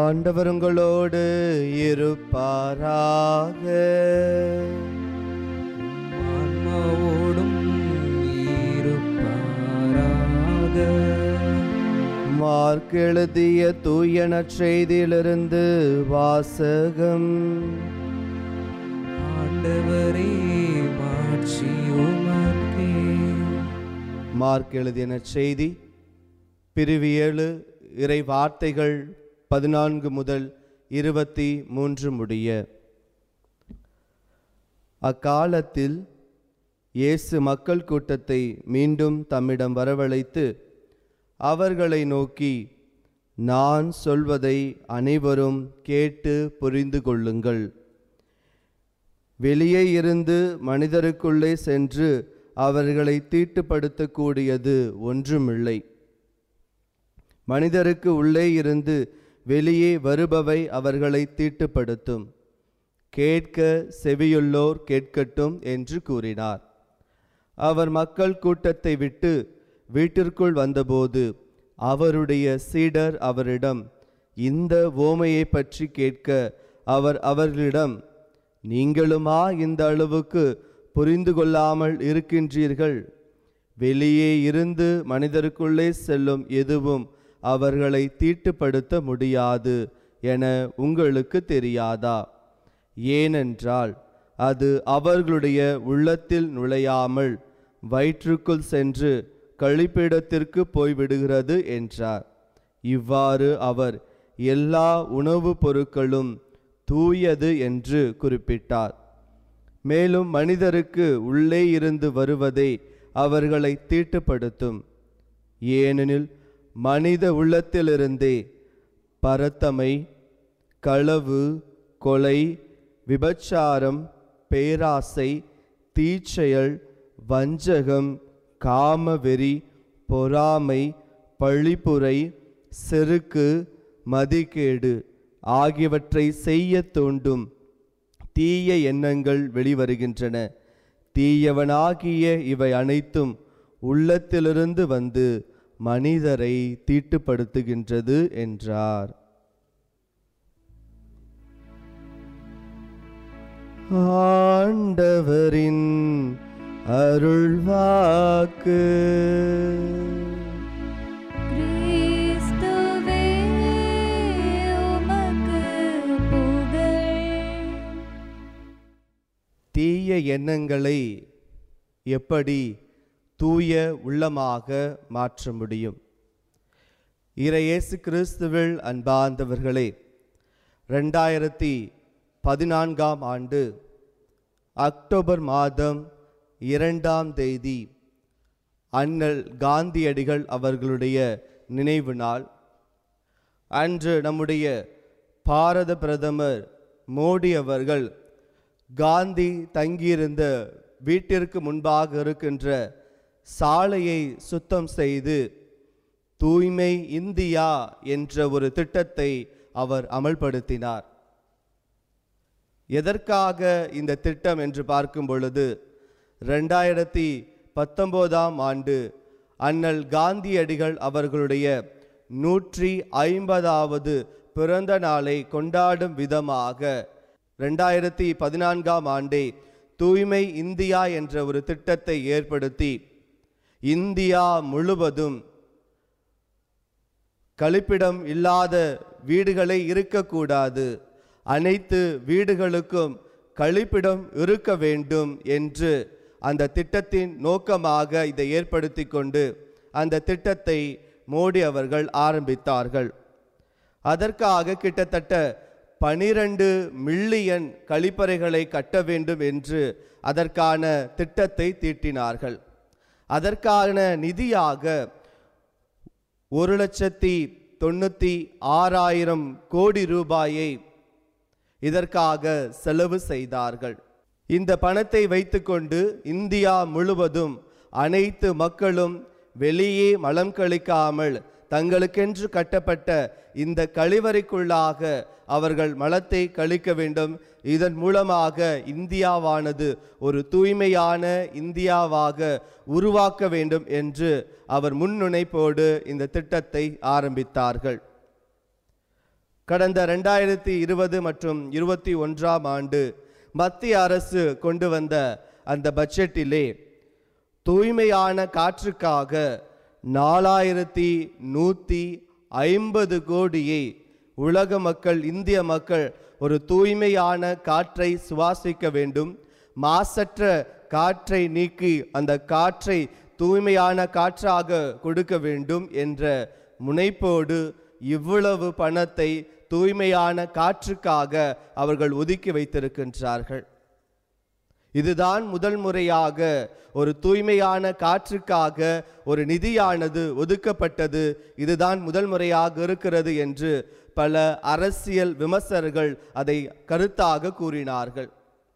ஆண்டவர் உங்களோடு இருப்பாராக ஆன்மாவோடும் இருப்பாராக மார்க் எழுதிய தூய நற்செய்தியிலிருந்து வாசகம் ஆண்டவரே மாட்சி உமக்கே மார்க் எழுதிய நற்செய்தி பிரிவு ஏழு இறை வார்த்தைகள் பதினான்கு முதல் இருபத்தி மூன்று முடிய அக்காலத்தில் இயேசு மக்கள் கூட்டத்தை மீண்டும் தம்மிடம் வரவழைத்து அவர்களை நோக்கி நான் சொல்வதை அனைவரும் கேட்டு புரிந்து கொள்ளுங்கள் வெளியே இருந்து மனிதருக்குள்ளே சென்று அவர்களை தீட்டுப்படுத்தக்கூடியது ஒன்றுமில்லை மனிதருக்கு உள்ளே இருந்து வெளியே வருபவை அவர்களை தீட்டுப்படுத்தும் கேட்க செவியுள்ளோர் கேட்கட்டும் என்று கூறினார் அவர் மக்கள் கூட்டத்தை விட்டு வீட்டிற்குள் வந்தபோது அவருடைய சீடர் அவரிடம் இந்த ஓமையை பற்றி கேட்க அவர் அவர்களிடம் நீங்களுமா இந்த அளவுக்கு புரிந்து கொள்ளாமல் இருக்கின்றீர்கள் வெளியே இருந்து மனிதருக்குள்ளே செல்லும் எதுவும் அவர்களை தீட்டுப்படுத்த முடியாது என உங்களுக்கு தெரியாதா ஏனென்றால் அது அவர்களுடைய உள்ளத்தில் நுழையாமல் வயிற்றுக்குள் சென்று கழிப்பிடத்திற்கு போய்விடுகிறது என்றார் இவ்வாறு அவர் எல்லா உணவுப் பொருட்களும் தூயது என்று குறிப்பிட்டார் மேலும் மனிதருக்கு உள்ளே இருந்து வருவதே அவர்களை தீட்டுப்படுத்தும் ஏனெனில் மனித உள்ளத்திலிருந்தே பரத்தமை களவு கொலை விபச்சாரம் பேராசை தீச்செயல் வஞ்சகம் காமவெறி பொறாமை பழிப்புரை செருக்கு மதிகேடு ஆகியவற்றை செய்ய தூண்டும் தீய எண்ணங்கள் வெளிவருகின்றன தீயவனாகிய இவை அனைத்தும் உள்ளத்திலிருந்து வந்து மனிதரை தீட்டுப்படுத்துகின்றது என்றார் ஆண்டவரின் அருள்வாக்கு கிறிஸ்துவே உமக்கு புகழ் தீய எண்ணங்களை எப்படி தூய உள்ளமாக மாற்ற முடியும் இறையேசு கிறிஸ்துவில் அன்பார்ந்தவர்களே ரெண்டாயிரத்தி பதினான்காம் ஆண்டு அக்டோபர் மாதம் இரண்டாம் தேதி அண்ணல் காந்தியடிகள் அவர்களுடைய நினைவு நாள் அன்று நம்முடைய பாரத பிரதமர் மோடி அவர்கள் காந்தி தங்கியிருந்த வீட்டிற்கு முன்பாக இருக்கின்ற சாலையை சுத்தம் செய்து தூய்மை இந்தியா என்ற ஒரு திட்டத்தை அவர் அமல்படுத்தினார் எதற்காக இந்த திட்டம் என்று பார்க்கும் பொழுது ரெண்டாயிரத்தி பத்தொம்போதாம் ஆண்டு அண்ணல் காந்தியடிகள் அவர்களுடைய நூற்றி ஐம்பதாவது பிறந்த நாளை கொண்டாடும் விதமாக ரெண்டாயிரத்தி பதினான்காம் ஆண்டே தூய்மை இந்தியா என்ற ஒரு திட்டத்தை ஏற்படுத்தி இந்தியா முழுவதும் கழிப்பிடம் இல்லாத வீடுகளே இருக்கக்கூடாது அனைத்து வீடுகளுக்கும் கழிப்பிடம் இருக்க வேண்டும் என்று அந்த திட்டத்தின் நோக்கமாக இதை ஏற்படுத்தி கொண்டு அந்த திட்டத்தை மோடி அவர்கள் ஆரம்பித்தார்கள் அதற்காக கிட்டத்தட்ட பனிரெண்டு மில்லியன் கழிப்பறைகளை கட்ட வேண்டும் என்று அதற்கான திட்டத்தை தீட்டினார்கள் அதற்கான நிதியாக ஒரு லட்சத்தி தொண்ணூற்றி ஆறாயிரம் கோடி ரூபாயை இதற்காக செலவு செய்தார்கள் இந்த பணத்தை வைத்துக்கொண்டு இந்தியா முழுவதும் அனைத்து மக்களும் வெளியே மலம் கழிக்காமல் தங்களுக்கென்று கட்டப்பட்ட இந்த கழிவறைக்குள்ளாக அவர்கள் மலத்தை கழிக்க வேண்டும் இதன் மூலமாக இந்தியாவானது ஒரு தூய்மையான இந்தியாவாக உருவாக்க வேண்டும் என்று அவர் முன்னுணைப்போடு இந்த திட்டத்தை ஆரம்பித்தார்கள் கடந்த ரெண்டாயிரத்தி இருபது மற்றும் இருபத்தி ஒன்றாம் ஆண்டு மத்திய அரசு கொண்டு வந்த அந்த பட்ஜெட்டிலே தூய்மையான காற்றுக்காக நாலாயிரத்தி நூற்றி ஐம்பது கோடியை உலக மக்கள் இந்திய மக்கள் ஒரு தூய்மையான காற்றை சுவாசிக்க வேண்டும் மாசற்ற காற்றை நீக்கி அந்த காற்றை தூய்மையான காற்றாக கொடுக்க வேண்டும் என்ற முனைப்போடு இவ்வளவு பணத்தை தூய்மையான காற்றுக்காக அவர்கள் ஒதுக்கி வைத்திருக்கின்றார்கள் இதுதான் முதல் முறையாக ஒரு தூய்மையான காற்றுக்காக ஒரு நிதியானது ஒதுக்கப்பட்டது இதுதான் முதல் முறையாக இருக்கிறது என்று பல அரசியல் விமர்சகர்கள் அதை கருத்தாக கூறினார்கள்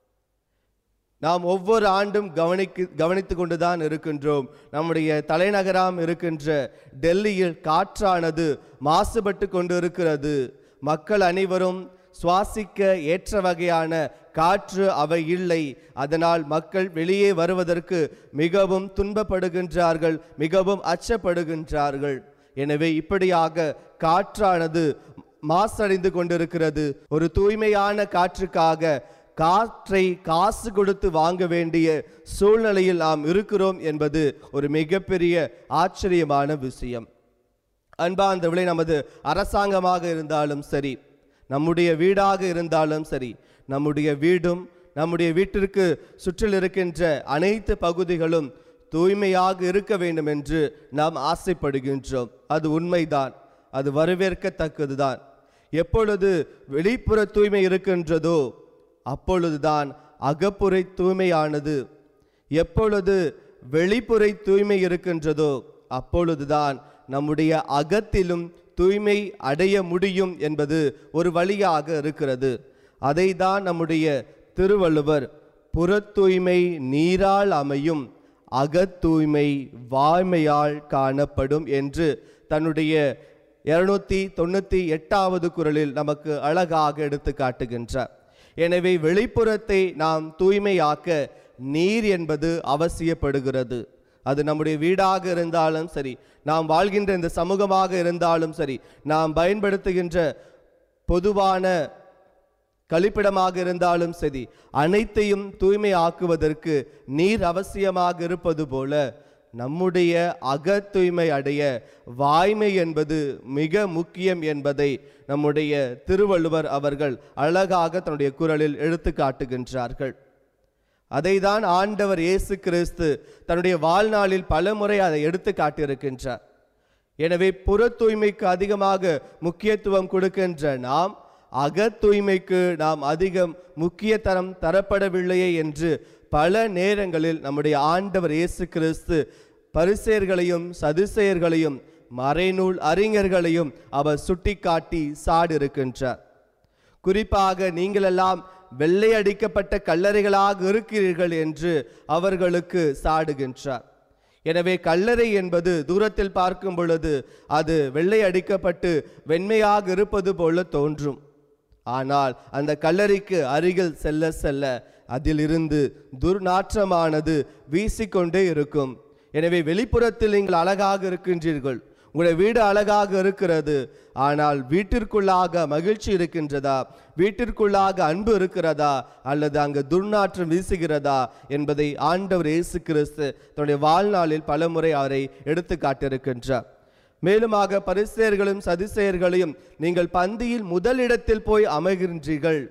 நாம் ஒவ்வொரு ஆண்டும் கவனிக்கு கவனித்து கொண்டுதான் இருக்கின்றோம் நம்முடைய தலைநகராம் இருக்கின்ற டெல்லியில் காற்றானது மாசுபட்டு கொண்டு இருக்கிறது மக்கள் அனைவரும் சுவாசிக்க ஏற்ற வகையான காற்று அவை இல்லை அதனால் மக்கள் வெளியே வருவதற்கு மிகவும் துன்பப்படுகின்றார்கள் மிகவும் அச்சப்படுகின்றார்கள் எனவே இப்படியாக காற்றானது மாசடைந்து கொண்டிருக்கிறது ஒரு தூய்மையான காற்றுக்காக காற்றை காசு கொடுத்து வாங்க வேண்டிய சூழ்நிலையில் நாம் இருக்கிறோம் என்பது ஒரு மிகப்பெரிய ஆச்சரியமான விஷயம் அன்பார்ந்தவளே நமது அரசாங்கமாக இருந்தாலும் சரி நம்முடைய வீடாக இருந்தாலும் சரி நம்முடைய வீடும் நம்முடைய வீட்டிற்கு சுற்றில் இருக்கின்ற அனைத்து பகுதிகளும் தூய்மையாக இருக்க வேண்டும் என்று நாம் ஆசைப்படுகின்றோம் அது உண்மைதான் அது வரவேற்கத்தக்கதுதான் எப்பொழுது வெளிப்புற தூய்மை இருக்கின்றதோ அப்பொழுதுதான் அகப்புறை தூய்மையானது எப்பொழுது வெளிப்புறை தூய்மை இருக்கின்றதோ அப்பொழுதுதான் நம்முடைய அகத்திலும் தூய்மை அடைய முடியும் என்பது ஒரு வழியாக இருக்கிறது அதை தான் நம்முடைய திருவள்ளுவர் புற தூய்மை நீரால் அமையும் அகத்தூய்மை வாய்மையால் காணப்படும் என்று தன்னுடைய இருநூத்தி தொண்ணூத்தி எட்டாவது குரலில் நமக்கு அழகாக எடுத்து காட்டுகின்றார் எனவே வெளிப்புறத்தை நாம் தூய்மையாக்க நீர் என்பது அவசியப்படுகிறது அது நம்முடைய வீடாக இருந்தாலும் சரி நாம் வாழ்கின்ற இந்த சமூகமாக இருந்தாலும் சரி நாம் பயன்படுத்துகின்ற பொதுவான கழிப்பிடமாக இருந்தாலும் சரி அனைத்தையும் தூய்மையாக்குவதற்கு நீர் அவசியமாக இருப்பது போல நம்முடைய அக தூய்மை அடைய வாய்மை என்பது மிக முக்கியம் என்பதை நம்முடைய திருவள்ளுவர் அவர்கள் அழகாக தன்னுடைய குரலில் எடுத்து காட்டுகின்றார்கள் அதைதான் ஆண்டவர் இயேசு கிறிஸ்து தன்னுடைய வாழ்நாளில் பலமுறை அதை எடுத்து காட்டியிருக்கின்றார் எனவே புற தூய்மைக்கு அதிகமாக முக்கியத்துவம் கொடுக்கின்ற நாம் அக தூய்மைக்கு நாம் அதிகம் முக்கியத்தரம் தரப்படவில்லையே என்று பல நேரங்களில் நம்முடைய ஆண்டவர் இயேசு கிறிஸ்து பரிசேயர்களையும் சதுசேயர்களையும் மறைநூல் அறிஞர்களையும் அவர் சுட்டிக்காட்டி சாடிருக்கின்றார் குறிப்பாக நீங்களெல்லாம் வெள்ளை அடிக்கப்பட்ட கல்லறைகளாக இருக்கிறீர்கள் என்று அவர்களுக்கு சாடுகின்றார் எனவே கல்லறை என்பது தூரத்தில் பார்க்கும் பொழுது அது வெள்ளை அடிக்கப்பட்டு வெண்மையாக இருப்பது போல தோன்றும் ஆனால் அந்த கல்லறைக்கு அருகில் செல்ல செல்ல அதிலிருந்து துர்நாற்றமானது வீசிக்கொண்டே இருக்கும் எனவே வெளிப்புறத்தில் நீங்கள் அழகாக இருக்கின்றீர்கள் உங்களுடைய வீடு அழகாக இருக்கிறது ஆனால் வீட்டிற்குள்ளாக மகிழ்ச்சி இருக்கின்றதா வீட்டிற்குள்ளாக அன்பு இருக்கிறதா அல்லது அங்கு துர்நாற்றம் வீசுகிறதா என்பதை ஆண்டவர் இயேசு கிறிஸ்து தன்னுடைய வாழ்நாளில் பலமுறை அவரை எடுத்து காட்டியிருக்கின்றார் மேலுமாக பரிசேயர்களும் சதிசேயர்களையும் நீங்கள் பந்தியில் முதலிடத்தில் போய் அமர்கின்றீர்கள்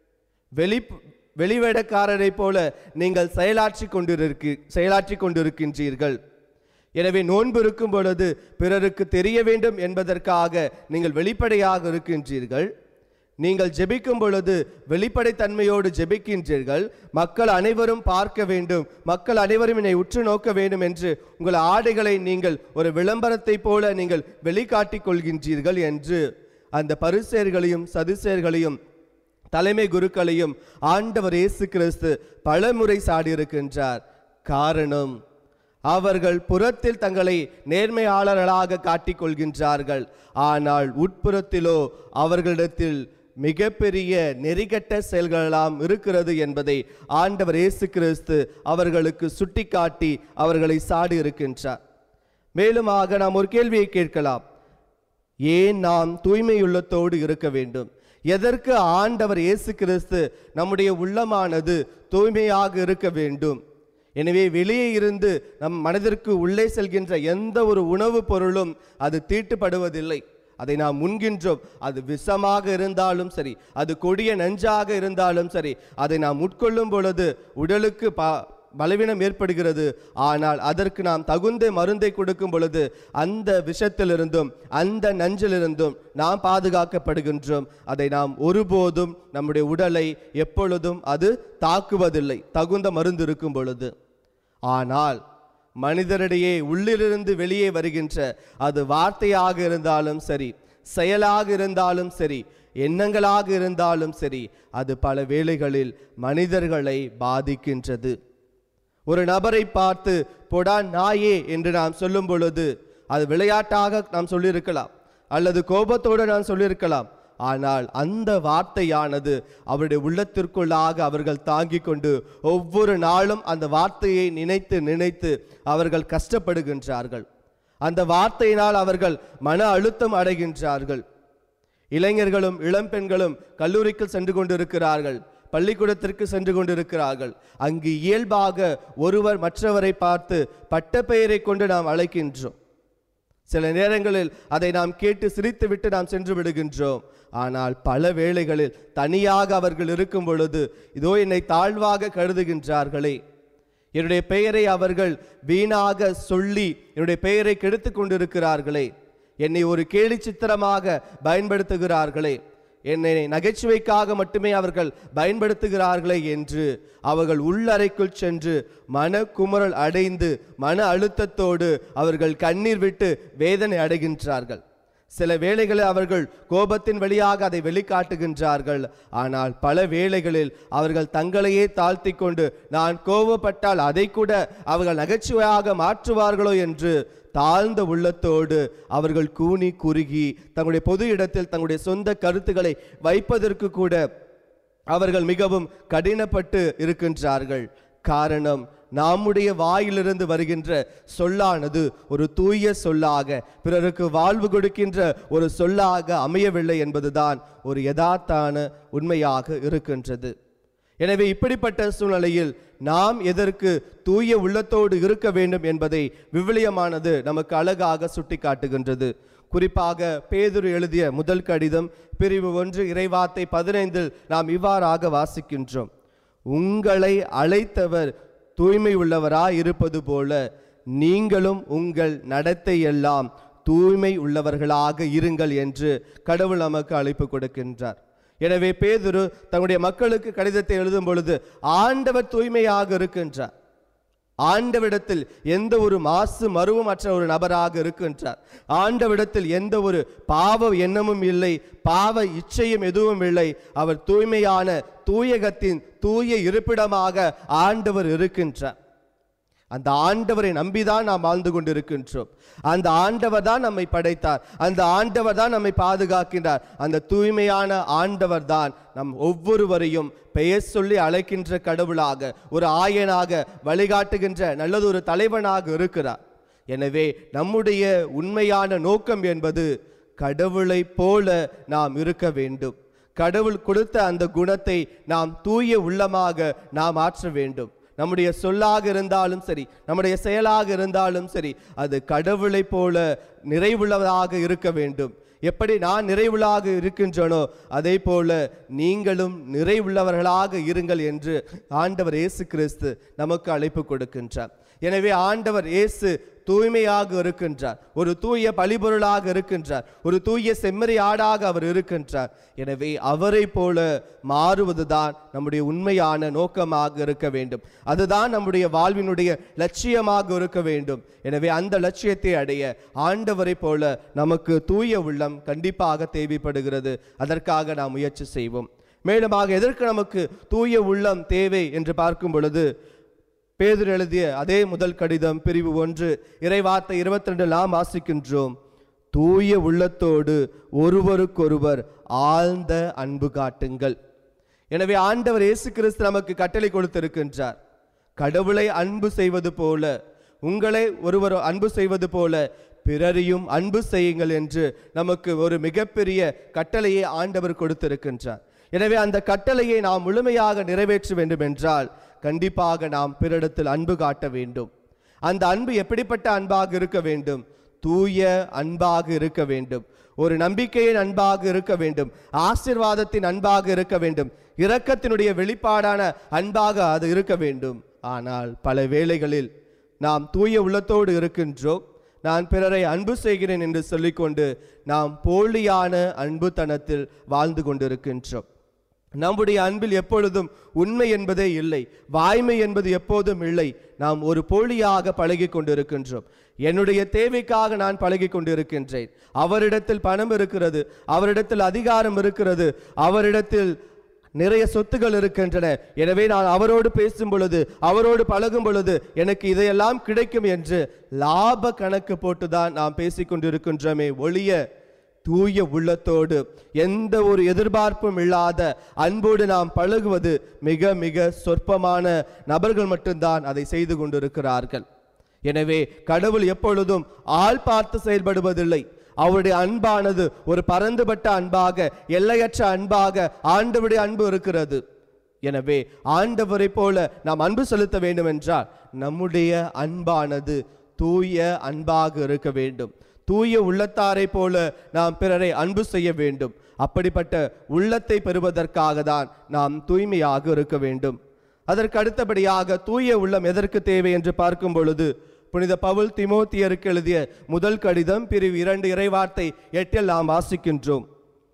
வெளி வெளிவேடக்காரரைப் போல நீங்கள் செயலாற்றி கொண்டிருக்க செயலாற்றி கொண்டிருக்கின்றீர்கள் எனவே நோன்பு இருக்கும் பொழுது பிறருக்கு தெரிய வேண்டும் என்பதற்காக நீங்கள் வெளிப்படையாக இருக்கின்றீர்கள் நீங்கள் ஜெபிக்கும் பொழுது வெளிப்படைத்தன்மையோடு ஜெபிக்கின்றீர்கள் மக்கள் அனைவரும் பார்க்க வேண்டும் மக்கள் அனைவரும் என்னை உற்று நோக்க வேண்டும் என்று உங்கள் ஆடைகளை நீங்கள் ஒரு விளம்பரத்தை போல நீங்கள் வெளிக்காட்டிக் கொள்கின்றீர்கள் என்று அந்த பரிசேர்களையும் சதுசேர்களையும் தலைமை குருக்களையும் ஆண்டவர் இயேசு கிறிஸ்து பலமுறை சாடியிருக்கின்றார் காரணம் அவர்கள் புறத்தில் தங்களை நேர்மையாளர்களாக காட்டிக் கொள்கின்றார்கள் ஆனால் உட்புறத்திலோ அவர்களிடத்தில் மிகப்பெரிய நெறிகட்ட செயல்களெல்லாம் இருக்கிறது என்பதை ஆண்டவர் இயேசு கிறிஸ்து அவர்களுக்கு சுட்டிக்காட்டி அவர்களை சாடி இருக்கின்றார் மேலுமாக நாம் ஒரு கேள்வியை கேட்கலாம் ஏன் நாம் தூய்மையுள்ளத்தோடு இருக்க வேண்டும் எதற்கு ஆண்டவர் இயேசு கிறிஸ்து நம்முடைய உள்ளமானது தூய்மையாக இருக்க வேண்டும் எனவே வெளியே இருந்து நம் மனதிற்கு உள்ளே செல்கின்ற எந்த ஒரு உணவுப் பொருளும் அது தீட்டுப்படுவதில்லை அதை நாம் உண்கின்றோம் அது விஷமாக இருந்தாலும் சரி அது கொடிய நஞ்சாக இருந்தாலும் சரி அதை நாம் உட்கொள்ளும் பொழுது உடலுக்கு ப பலவீனம் ஏற்படுகிறது ஆனால் அதற்கு நாம் தகுந்த மருந்தை கொடுக்கும் பொழுது அந்த விஷத்திலிருந்தும் அந்த நஞ்சிலிருந்தும் நாம் பாதுகாக்கப்படுகின்றோம் அதை நாம் ஒருபோதும் நம்முடைய உடலை எப்பொழுதும் அது தாக்குவதில்லை தகுந்த மருந்து இருக்கும் பொழுது ஆனால் மனிதரிடையே உள்ளிலிருந்து வெளியே வருகின்ற அது வார்த்தையாக இருந்தாலும் சரி செயலாக இருந்தாலும் சரி எண்ணங்களாக இருந்தாலும் சரி அது பல வேளைகளில் மனிதர்களை பாதிக்கின்றது ஒரு நபரை பார்த்து பொடா நாயே என்று நாம் சொல்லும் பொழுது அது விளையாட்டாக நாம் சொல்லியிருக்கலாம் அல்லது கோபத்தோடு நாம் சொல்லியிருக்கலாம் ஆனால் அந்த வார்த்தையானது அவருடைய உள்ளத்திற்குள்ளாக அவர்கள் தாங்கிக் கொண்டு ஒவ்வொரு நாளும் அந்த வார்த்தையை நினைத்து நினைத்து அவர்கள் கஷ்டப்படுகின்றார்கள் அந்த வார்த்தையினால் அவர்கள் மன அழுத்தம் அடைகின்றார்கள் இளைஞர்களும் இளம்பெண்களும் கல்லூரிக்கு சென்று கொண்டிருக்கிறார்கள் பள்ளிக்கூடத்திற்கு சென்று கொண்டிருக்கிறார்கள் அங்கு இயல்பாக ஒருவர் மற்றவரை பார்த்து பட்டப்பெயரை கொண்டு நாம் அழைக்கின்றோம் சில நேரங்களில் அதை நாம் கேட்டு சிரித்துவிட்டு நாம் சென்று விடுகின்றோம் ஆனால் பல வேளைகளில் தனியாக அவர்கள் இருக்கும் பொழுது இதோ என்னை தாழ்வாக கருதுகின்றார்களே என்னுடைய பெயரை அவர்கள் வீணாக சொல்லி என்னுடைய பெயரை கெடுத்து கொண்டிருக்கிறார்களே என்னை ஒரு கேலி சித்திரமாக பயன்படுத்துகிறார்களே என்னை நகைச்சுவைக்காக மட்டுமே அவர்கள் பயன்படுத்துகிறார்களே என்று அவர்கள் உள்ளறைக்குள் சென்று மன குமுறல் அடைந்து மன அழுத்தத்தோடு அவர்கள் கண்ணீர் விட்டு வேதனை அடைகின்றார்கள் சில வேளைகளில் அவர்கள் கோபத்தின் வழியாக அதை வெளிக்காட்டுகின்றார்கள் ஆனால் பல வேளைகளில் அவர்கள் தங்களையே தாழ்த்தி கொண்டு நான் கோபப்பட்டால் அதை கூட அவர்கள் நகைச்சுவையாக மாற்றுவார்களோ என்று தாழ்ந்த உள்ளத்தோடு அவர்கள் கூனி குறுகி தங்களுடைய பொது இடத்தில் தங்களுடைய சொந்த கருத்துக்களை வைப்பதற்கு கூட அவர்கள் மிகவும் கடினப்பட்டு இருக்கின்றார்கள் காரணம் நம்முடைய வாயிலிருந்து வருகின்ற சொல்லானது ஒரு தூய சொல்லாக பிறருக்கு வாழ்வு கொடுக்கின்ற ஒரு சொல்லாக அமையவில்லை என்பதுதான் ஒரு யதார்த்தான உண்மையாக இருக்கின்றது எனவே இப்படிப்பட்ட சூழ்நிலையில் நாம் எதற்கு தூய உள்ளத்தோடு இருக்க வேண்டும் என்பதை விவிலியமானது நமக்கு அழகாக சுட்டிக்காட்டுகின்றது குறிப்பாக பேதுரு எழுதிய முதல் கடிதம் பிரிவு ஒன்று இறைவார்த்தை பதினைந்தில் நாம் இவ்வாறாக வாசிக்கின்றோம் உங்களை அழைத்தவர் தூய்மை உள்ளவராய் இருப்பது போல நீங்களும் உங்கள் நடத்தை எல்லாம் தூய்மை உள்ளவர்களாக இருங்கள் என்று கடவுள் நமக்கு அழைப்பு கொடுக்கின்றார் எனவே பேதுரு தன்னுடைய மக்களுக்கு கடிதத்தை எழுதும் பொழுது ஆண்டவர் தூய்மையாக இருக்கின்றார் ஆண்டவிடத்தில் எந்த ஒரு மாசு மருவமற்ற ஒரு நபராக இருக்கின்றார் ஆண்டவிடத்தில் எந்த ஒரு பாவ எண்ணமும் இல்லை பாவ இச்சையும் எதுவும் இல்லை அவர் தூய்மையான தூயகத்தின் தூய இருப்பிடமாக ஆண்டவர் இருக்கின்றார் அந்த ஆண்டவரை நம்பிதான் நாம் வாழ்ந்து கொண்டிருக்கின்றோம் அந்த ஆண்டவர் தான் நம்மை படைத்தார் அந்த ஆண்டவர் தான் நம்மை பாதுகாக்கின்றார் அந்த தூய்மையான ஆண்டவர் தான் நம் ஒவ்வொருவரையும் பெயர் சொல்லி அழைக்கின்ற கடவுளாக ஒரு ஆயனாக வழிகாட்டுகின்ற நல்லதொரு தலைவனாக இருக்கிறார் எனவே நம்முடைய உண்மையான நோக்கம் என்பது கடவுளைப் போல நாம் இருக்க வேண்டும் கடவுள் கொடுத்த அந்த குணத்தை நாம் தூய உள்ளமாக நாம் ஆற்ற வேண்டும் நம்முடைய சொல்லாக இருந்தாலும் சரி நம்முடைய செயலாக இருந்தாலும் சரி அது கடவுளைப் போல நிறைவுள்ளதாக இருக்க வேண்டும் எப்படி நான் நிறைவுள்ளாக இருக்கின்றனோ அதே போல நீங்களும் நிறைவுள்ளவர்களாக இருங்கள் என்று ஆண்டவர் இயேசு கிறிஸ்து நமக்கு அழைப்பு கொடுக்கின்றார் எனவே ஆண்டவர் இயேசு தூய்மையாக இருக்கின்றார் ஒரு தூய பழிபொருளாக இருக்கின்றார் ஒரு தூய செம்மறி ஆடாக அவர் இருக்கின்றார் எனவே அவரை போல மாறுவதுதான் நம்முடைய உண்மையான நோக்கமாக இருக்க வேண்டும் அதுதான் நம்முடைய வாழ்வினுடைய லட்சியமாக இருக்க வேண்டும் எனவே அந்த லட்சியத்தை அடைய ஆண்டவரை போல நமக்கு தூய உள்ளம் கண்டிப்பாக தேவைப்படுகிறது அதற்காக நாம் முயற்சி செய்வோம் மேலுமாக எதற்கு நமக்கு தூய உள்ளம் தேவை என்று பார்க்கும் பொழுது பேதுரு எழுதிய அதே முதல் கடிதம் பிரிவு ஒன்று இறைவார்த்தை இருபத்தி ரெண்டு நாம் வாசிக்கின்றோம் தூய உள்ளத்தோடு ஒருவருக்கொருவர் ஆழ்ந்த அன்பு காட்டுங்கள் எனவே ஆண்டவர் இயேசு கிறிஸ்து நமக்கு கட்டளை கொடுத்திருக்கின்றார் கடவுளை அன்பு செய்வது போல உங்களை ஒருவர் அன்பு செய்வது போல பிறரையும் அன்பு செய்யுங்கள் என்று நமக்கு ஒரு மிகப்பெரிய கட்டளையை ஆண்டவர் கொடுத்திருக்கின்றார் எனவே அந்த கட்டளையை நாம் முழுமையாக நிறைவேற்ற வேண்டும் என்றால் கண்டிப்பாக நாம் பிறரிடத்தில் அன்பு காட்ட வேண்டும் அந்த அன்பு எப்படிப்பட்ட அன்பாக இருக்க வேண்டும் தூய அன்பாக இருக்க வேண்டும் ஒரு நம்பிக்கையின் அன்பாக இருக்க வேண்டும் ஆசிர்வாதத்தின் அன்பாக இருக்க வேண்டும் இரக்கத்தினுடைய வெளிப்பாடான அன்பாக அது இருக்க வேண்டும் ஆனால் பல வேளைகளில் நாம் தூய உள்ளத்தோடு இருக்கின்றோம் நான் பிறரை அன்பு செய்கிறேன் என்று சொல்லிக்கொண்டு நாம் போலியான அன்புத்தனத்தில் வாழ்ந்து கொண்டிருக்கின்றோம் நம்முடைய அன்பில் எப்பொழுதும் உண்மை என்பதே இல்லை வாய்மை என்பது எப்போதும் இல்லை நாம் ஒரு போலியாக பழகி கொண்டிருக்கின்றோம் என்னுடைய தேவைக்காக நான் பழகி கொண்டிருக்கின்றேன் அவரிடத்தில் பணம் இருக்கிறது அவரிடத்தில் அதிகாரம் இருக்கிறது அவரிடத்தில் நிறைய சொத்துகள் இருக்கின்றன எனவே நான் அவரோடு பேசும் பொழுது அவரோடு பழகும் பொழுது எனக்கு இதையெல்லாம் கிடைக்கும் என்று லாப கணக்கு போட்டுதான் நாம் பேசிக்கொண்டிருக்கின்றோமே ஒழிய தூய உள்ளத்தோடு எந்த ஒரு எதிர்பார்ப்பும் இல்லாத அன்போடு நாம் பழகுவது மிக மிக சொற்பமான நபர்கள் மட்டும்தான் அதை செய்து கொண்டிருக்கிறார்கள் எனவே கடவுள் எப்பொழுதும் ஆள் பார்த்து செயல்படுவதில்லை அவருடைய அன்பானது ஒரு பரந்துபட்ட அன்பாக எல்லையற்ற அன்பாக ஆண்டவருடைய அன்பு இருக்கிறது எனவே ஆண்டவரை போல நாம் அன்பு செலுத்த வேண்டும் என்றால் நம்முடைய அன்பானது தூய அன்பாக இருக்க வேண்டும் தூய உள்ளத்தாரை போல நாம் பிறரை அன்பு செய்ய வேண்டும் அப்படிப்பட்ட உள்ளத்தை பெறுவதற்காக தான் நாம் தூய்மையாக இருக்க வேண்டும் அதற்கு அடுத்தபடியாக தூய உள்ளம் எதற்கு தேவை என்று பார்க்கும் பொழுது புனித பவுல் திமோத்தியருக்கு எழுதிய முதல் கடிதம் பிரிவு இரண்டு இறைவார்த்தை எட்டில் நாம் வாசிக்கின்றோம்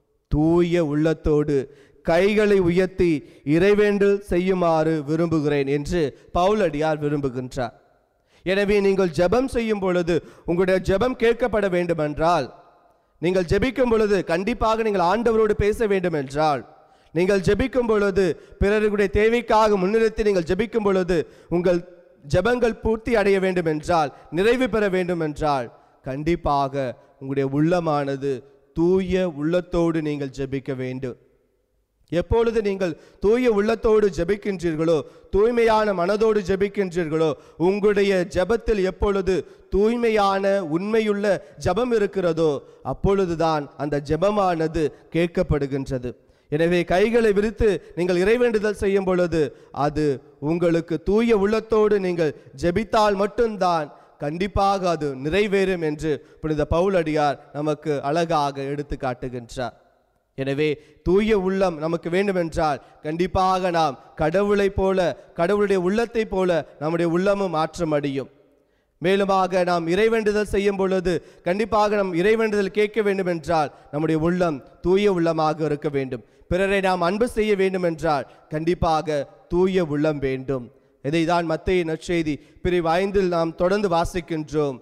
தூய உள்ளத்தோடு கைகளை உயர்த்தி இறைவேண்டல் செய்யுமாறு விரும்புகிறேன் என்று பவுலடியார் விரும்புகின்றார் எனவே நீங்கள் ஜெபம் செய்யும் பொழுது உங்களுடைய ஜெபம் கேட்கப்பட வேண்டுமென்றால் நீங்கள் ஜெபிக்கும் பொழுது கண்டிப்பாக நீங்கள் ஆண்டவரோடு பேச வேண்டும் என்றால் நீங்கள் ஜெபிக்கும் பொழுது பிறருடைய தேவைக்காக முன்னிறுத்தி நீங்கள் ஜெபிக்கும் பொழுது உங்கள் ஜெபங்கள் பூர்த்தி அடைய வேண்டும் என்றால் நிறைவு பெற வேண்டும் என்றால் கண்டிப்பாக உங்களுடைய உள்ளமானது தூய உள்ளத்தோடு நீங்கள் ஜெபிக்க வேண்டும் எப்பொழுது நீங்கள் தூய உள்ளத்தோடு ஜெபிக்கின்றீர்களோ தூய்மையான மனதோடு ஜெபிக்கின்றீர்களோ உங்களுடைய ஜெபத்தில் எப்பொழுது தூய்மையான உண்மையுள்ள ஜெபம் இருக்கிறதோ அப்பொழுதுதான் அந்த ஜெபமானது கேட்கப்படுகின்றது எனவே கைகளை விரித்து நீங்கள் இறைவேண்டுதல் செய்யும் பொழுது அது உங்களுக்கு தூய உள்ளத்தோடு நீங்கள் ஜெபித்தால் மட்டும்தான் கண்டிப்பாக அது நிறைவேறும் என்று புனித பவுலடியார் நமக்கு அழகாக எடுத்து காட்டுகின்றார் எனவே தூய உள்ளம் நமக்கு வேண்டுமென்றால் கண்டிப்பாக நாம் கடவுளைப் போல கடவுளுடைய உள்ளத்தைப் போல நம்முடைய உள்ளமும் மாற்றம் அடையும் மேலுமாக நாம் இறைவேண்டுதல் செய்யும் பொழுது கண்டிப்பாக நம் இறைவேண்டுதல் கேட்க வேண்டும் என்றால் நம்முடைய உள்ளம் தூய உள்ளமாக இருக்க வேண்டும் பிறரை நாம் அன்பு செய்ய வேண்டும் என்றால் கண்டிப்பாக தூய உள்ளம் வேண்டும் இதைதான் மத்திய நற்செய்தி பிரிவு ஐந்தில் நாம் தொடர்ந்து வாசிக்கின்றோம்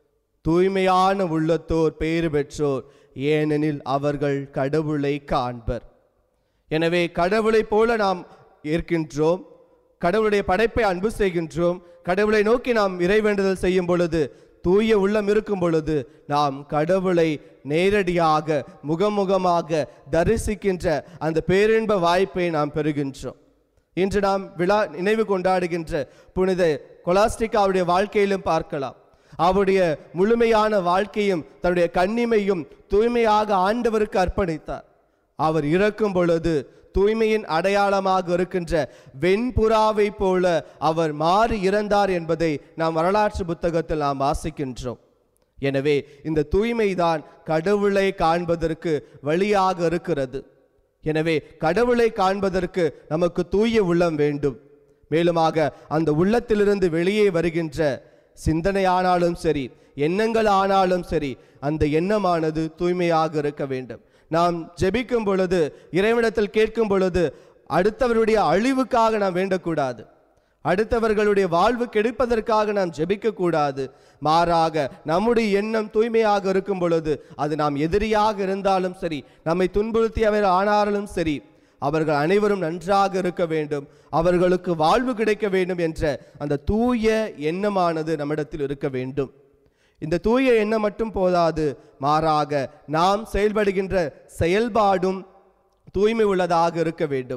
தூய்மையான உள்ளத்தோர் பேறு பெற்றோர் ஏனெனில் அவர்கள் கடவுளை காண்பர் எனவே கடவுளைப் போல நாம் இருக்கின்றோம் கடவுளுடைய படைப்பை அன்பு செய்கின்றோம் கடவுளை நோக்கி நாம் இறைவேண்டுதல் செய்யும் பொழுது தூய உள்ளம் இருக்கும் பொழுது நாம் கடவுளை நேரடியாக முகமுகமாக தரிசிக்கின்ற அந்த பேரின்ப வாய்ப்பை நாம் பெறுகின்றோம் இன்று நாம் விழா நினைவு கொண்டாடுகின்ற புனித கொலாஸ்டிகாவுடைய வாழ்க்கையிலும் பார்க்கலாம் அவருடைய முழுமையான வாழ்க்கையும் தன்னுடைய கண்ணிமையும் தூய்மையாக ஆண்டவருக்கு அர்ப்பணித்தார் அவர் இறக்கும் பொழுது தூய்மையின் அடையாளமாக இருக்கின்ற வெண்புறாவை போல அவர் மாறி இறந்தார் என்பதை நாம் வரலாற்று புத்தகத்தில் நாம் வாசிக்கின்றோம் எனவே இந்த தூய்மைதான் கடவுளை காண்பதற்கு வழியாக இருக்கிறது எனவே கடவுளை காண்பதற்கு நமக்கு தூய உள்ளம் வேண்டும் மேலுமாக அந்த உள்ளத்திலிருந்து வெளியே வருகின்ற சிந்தனையானாலும் சரி எண்ணங்கள் ஆனாலும் சரி அந்த எண்ணமானது தூய்மையாக இருக்க வேண்டும் நாம் ஜெபிக்கும் பொழுது இறைவனிடத்தில் கேட்கும் பொழுது அடுத்தவருடைய அழிவுக்காக நாம் வேண்டக்கூடாது அடுத்தவர்களுடைய வாழ்வு கெடுப்பதற்காக நாம் ஜெபிக்க கூடாது மாறாக நம்முடைய எண்ணம் தூய்மையாக இருக்கும் பொழுது அது நாம் எதிரியாக இருந்தாலும் சரி நம்மை துன்புறுத்தியவர் ஆனாலும் சரி அவர்கள் அனைவரும் நன்றாக இருக்க வேண்டும் அவர்களுக்கு வாழ்வு கிடைக்க வேண்டும் என்ற அந்த தூய எண்ணமானது நம்மிடத்தில் இருக்க வேண்டும் இந்த தூய எண்ணம் மட்டும் போதாது மாறாக நாம் செயல்படுகின்ற செயல்பாடும் தூய்மை உள்ளதாக இருக்க வேண்டும்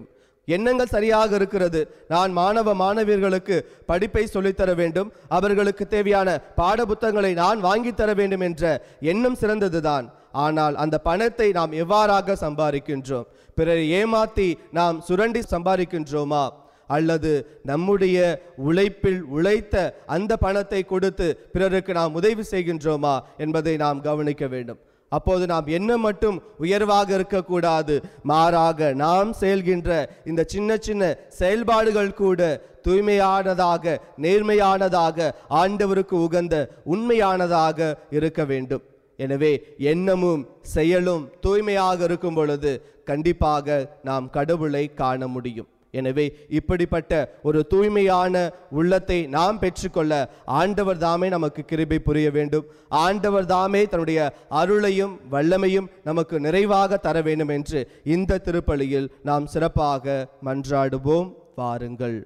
எண்ணங்கள் சரியாக இருக்கிறது நான் மாணவ மாணவியர்களுக்கு படிப்பை சொல்லித்தர வேண்டும் அவர்களுக்கு தேவையான பாட புத்தகங்களை நான் வாங்கித் தர வேண்டும் என்ற எண்ணம் சிறந்ததுதான் ஆனால் அந்த பணத்தை நாம் எவ்வாறாக சம்பாதிக்கின்றோம் பிறரை ஏமாத்தி நாம் சுரண்டி சம்பாதிக்கின்றோமா அல்லது நம்முடைய உழைப்பில் உழைத்த அந்த பணத்தை கொடுத்து பிறருக்கு நாம் உதவி செய்கின்றோமா என்பதை நாம் கவனிக்க வேண்டும் அப்போது நாம் என்ன மட்டும் உயர்வாக இருக்கக்கூடாது மாறாக நாம் செயல்கின்ற இந்த சின்ன சின்ன செயல்பாடுகள் கூட தூய்மையானதாக நேர்மையானதாக ஆண்டவருக்கு உகந்த உண்மையானதாக இருக்க வேண்டும் எனவே எண்ணமும் செயலும் தூய்மையாக இருக்கும் பொழுது கண்டிப்பாக நாம் கடவுளை காண முடியும் எனவே இப்படிப்பட்ட ஒரு தூய்மையான உள்ளத்தை நாம் பெற்றுக்கொள்ள ஆண்டவர் தாமே நமக்கு கிருபை புரிய வேண்டும் ஆண்டவர் தாமே தன்னுடைய அருளையும் வல்லமையும் நமக்கு நிறைவாக தர வேண்டும் என்று இந்த திருப்பலியில் நாம் சிறப்பாக மன்றாடுவோம் வாருங்கள்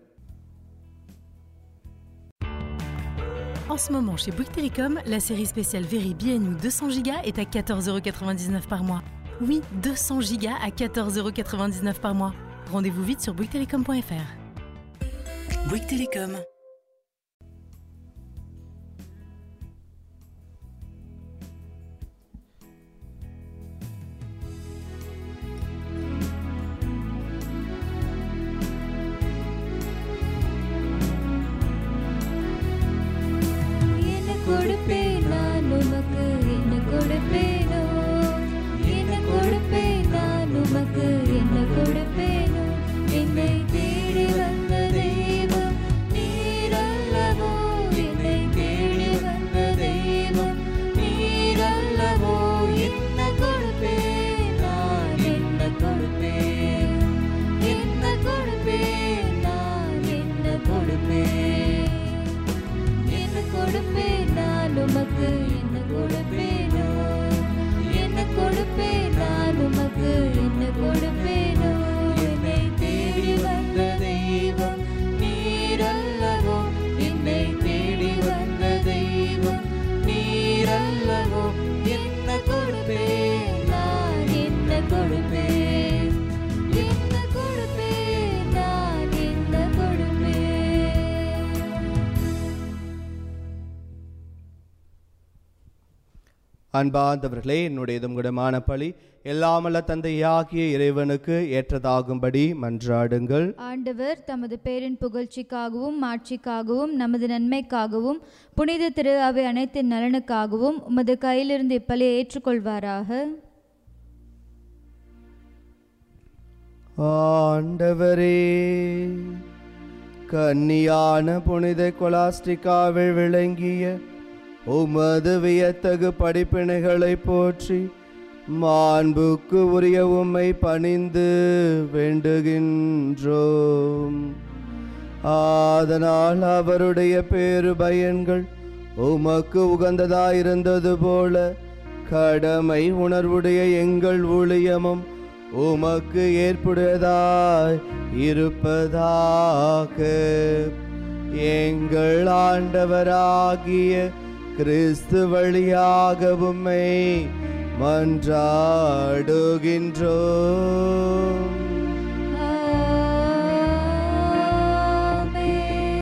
En ce moment, chez Bouygues Télécom, la série spéciale Very BNU 200 Go est à 14,99€ par mois. Oui, 200 Go à 14,99€ par mois. Rendez-vous vite sur bouyguestelecom.fr. Bouygues Télécom. என்ன கொடுப்பேன் நான் உமக்கு என்ன கொடுப்பேனோ என்ன கொடுப்பேன் நான் உமக்கு என்ன கொடுப்பேனோ என்னை தேடி வந்த தெய்வம் நீரல்லவோ என்னை தேடி வந்த தெய்வம் நீரல்லவோ என்ன கொடுப்பேன் நான் என்ன கொடுப்பேன் என்ன கொடுப்பேன் நான் என்ன கொடுப்பேன் என்ன கொடுப்பேன் நான் உமக்கு என்ன கொடுப்பேனோ என்ன கொடுப்பேன் நான் உமக்கு என்ன கொடுப்பேனோ என்னை தேடி வந்த தெய்வம் நீரல்லவோ என்னை தேடி வந்த தெய்வம் நீரல்லவோ என்ன கொடுப்பேன் நான் என்ன கொடுப்பேன் என்ன கொடுப்பேன் நான் என்ன கொடுப்பேன் அன்பார்ந்தவர்களே என்னுடையதும் குடமான பழி எல்லாமல்ல தந்தையாகிய இறைவனுக்கு ஏற்றதாகும்படி மன்றாடுங்கள் ஆண்டவர் தமது பேரின் புகழ்ச்சிக்காகவும் மாட்சிக்காகவும் நமது நன்மைக்காகவும் புனித திரு அவை அனைத்தின் நலனுக்காகவும் உமது கையிலிருந்து இப்பலியை ஏற்றுக்கொள்வாராக ஆண்டவரே கன்னியான புனித கொலாஸ்டிகாவில் விளங்கிய உமது வியத்தகு படிப்பினைகளை போற்றி மாண்புக்கு உரிய உம்மை பணிந்து வேண்டுகின்றோம் ஆதனால் அவருடைய பேரு பயன்கள் உமக்கு உகந்ததாயிருந்தது போல கடமை உணர்வுடைய எங்கள் ஊழியமும் உமக்கு ஏற்புடையதாய் இருப்பதாக எங்கள் ஆண்டவராகிய கிறிஸ்து வழியாக உம்மை மன்றாடுகின்றோம்